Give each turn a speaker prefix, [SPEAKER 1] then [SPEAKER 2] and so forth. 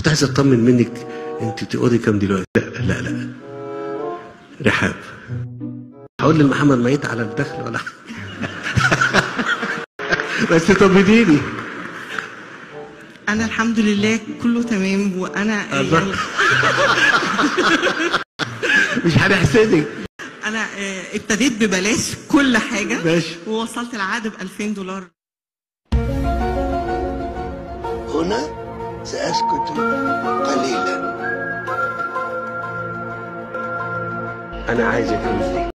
[SPEAKER 1] كنت عايز اطمن منك انت بتقعدي كام دلوقتي لا لا لا رحاب هقول لمحمد ميت على الدخل ولا بس طمنيني
[SPEAKER 2] انا الحمد لله كله تمام وانا
[SPEAKER 1] الله.
[SPEAKER 2] يعني
[SPEAKER 1] مش هنحسدك
[SPEAKER 2] انا آه، ابتديت ببلاش كل حاجه
[SPEAKER 1] ماشي
[SPEAKER 2] ووصلت العقد ب 2000 دولار
[SPEAKER 3] هنا سأسكت قليلا
[SPEAKER 1] انا عايز الفلوس دي